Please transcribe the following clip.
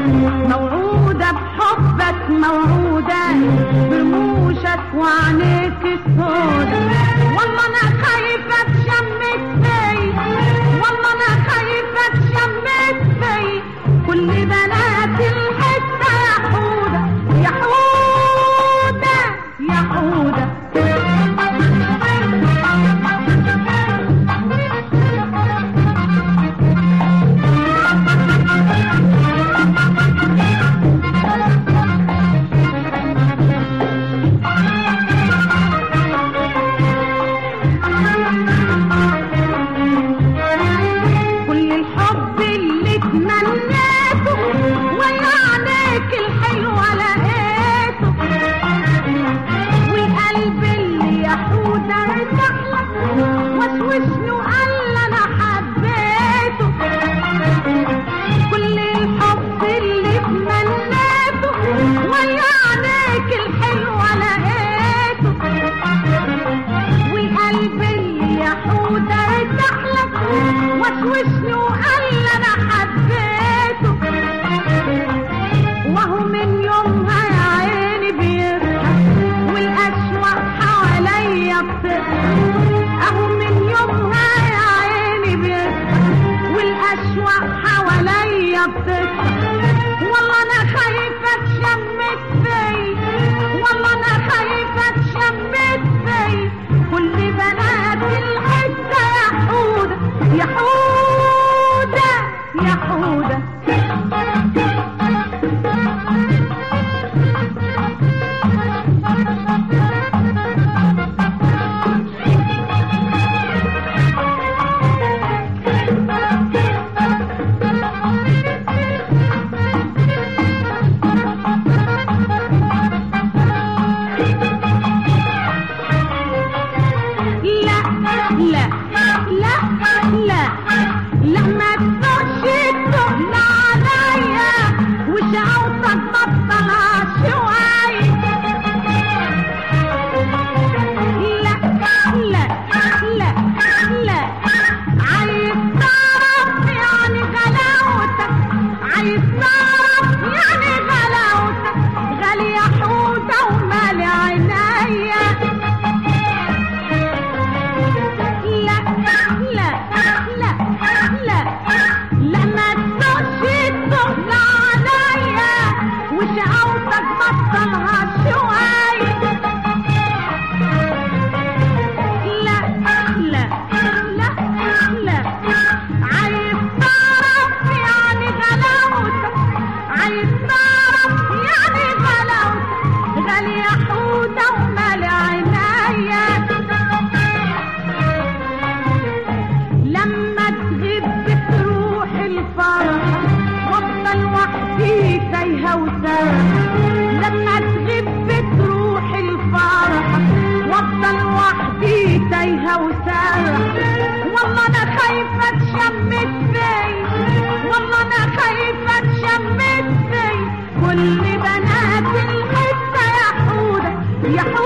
موعودة بحبك موعودة برموشك وعينيك السودة والله انا خايفة تشمت في والله انا خايفة تشمت في كل بنات الحتة يا حودة يا حودة يا حودة كل الحب اللي تمنيته ويا عينيك الحلوة لقيته والقلب اللي يحود ارتاح لك وسوس له قال انا حبيته كل الحب اللي تمنيته ويا عينيك الحلوة لقيته والقلب اللي يحود ارتاح لك وسوس له قال انا حبيته وهو من يومها يا عيني بيضحك والاشواق حواليا بتضحك اهو من يومها يا عيني بيضحك والاشواق حواليا بتضحك والله انا خايفه تشمت في والله انا خايفه تشمت في كل بنات الحته يا حوده يا حوده يا حوده لا لا لا لا لا ما تدوش التقل عليا وشعوطك بطلع شوي لا لا لا لا عايز تعرف يعني غلاوتك عايز تعرف يعني غلاوتك غالية حوتة ومالي عينيا لا لا لا لا لا ما تدوش التقل عليا وشقاوتك بطلها شوي لا لا لا لا عايز تعرف يعني غلاوتك عايز تعرف يعني غلاوتك غالية حوتة ومالي عينيا لما تغيب بتروح الفرح وافضل وحدي تايهة وسارح لما تغيب بتروح الفرح وافضل وحدي تايهة وسارح والله انا خايفة تشمت في والله انا خايفة تشمت في كل بنات الحتة يا حودة يا حودة